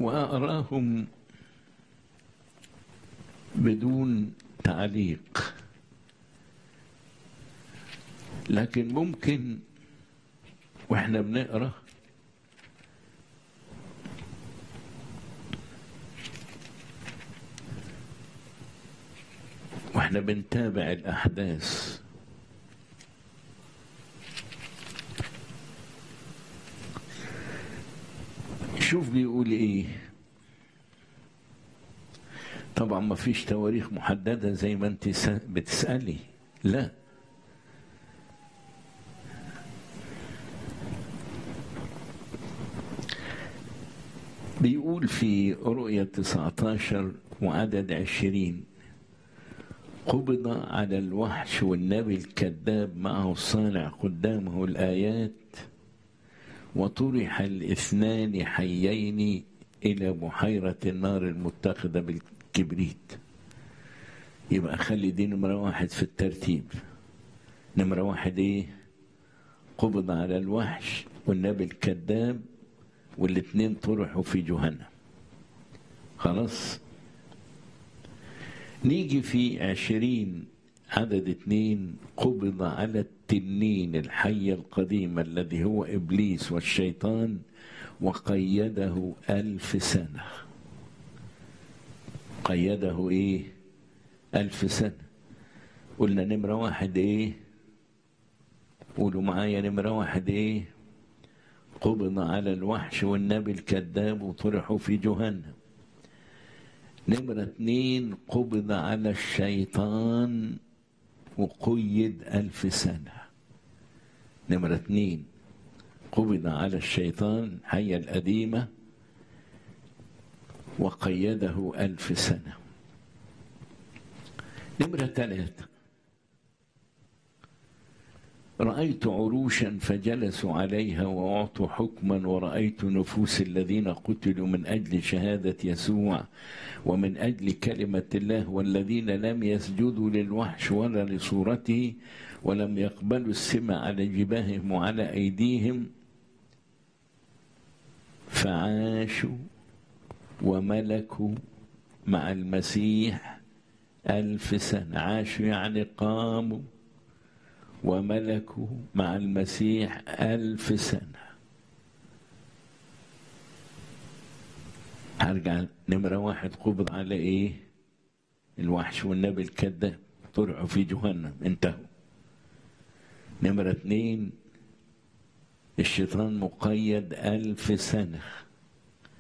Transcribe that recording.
وأراهم بدون تعليق لكن ممكن واحنا بنقرا واحنا بنتابع الاحداث شوف بيقول ايه طبعا ما فيش تواريخ محددة زي ما انت بتسألي لا بيقول في رؤية 19 وعدد 20 قبض على الوحش والنبي الكذاب معه الصانع قدامه الآيات وطرح الاثنان حيين إلى بحيرة النار المتخذة بالكبريت يبقى خلي دي نمرة واحد في الترتيب نمرة واحد إيه قبض على الوحش والنبي الكذاب والاثنين طرحوا في جهنم خلاص نيجي في عشرين عدد اثنين قبض على التنين الحي القديم الذي هو إبليس والشيطان وقيده ألف سنة قيده إيه ألف سنة قلنا نمرة واحد إيه قولوا معايا نمرة واحد إيه قبض على الوحش والنبي الكذاب وطرحوا في جهنم نمرة اتنين قبض على الشيطان وقيد ألف سنة نمرة اتنين قبض على الشيطان حية القديمة وقيده ألف سنة نمرة ثلاثة رأيت عروشا فجلسوا عليها وأعطوا حكما ورأيت نفوس الذين قتلوا من أجل شهادة يسوع ومن أجل كلمة الله والذين لم يسجدوا للوحش ولا لصورته ولم يقبلوا السمع على جباههم وعلى أيديهم فعاشوا وملكوا مع المسيح ألف سنة عاشوا يعني قاموا وملكوا مع المسيح ألف سنة هرجع نمرة واحد قبض على إيه الوحش والنبي الكذاب طرحوا في جهنم انتهوا نمرة اتنين الشيطان مقيد ألف سنة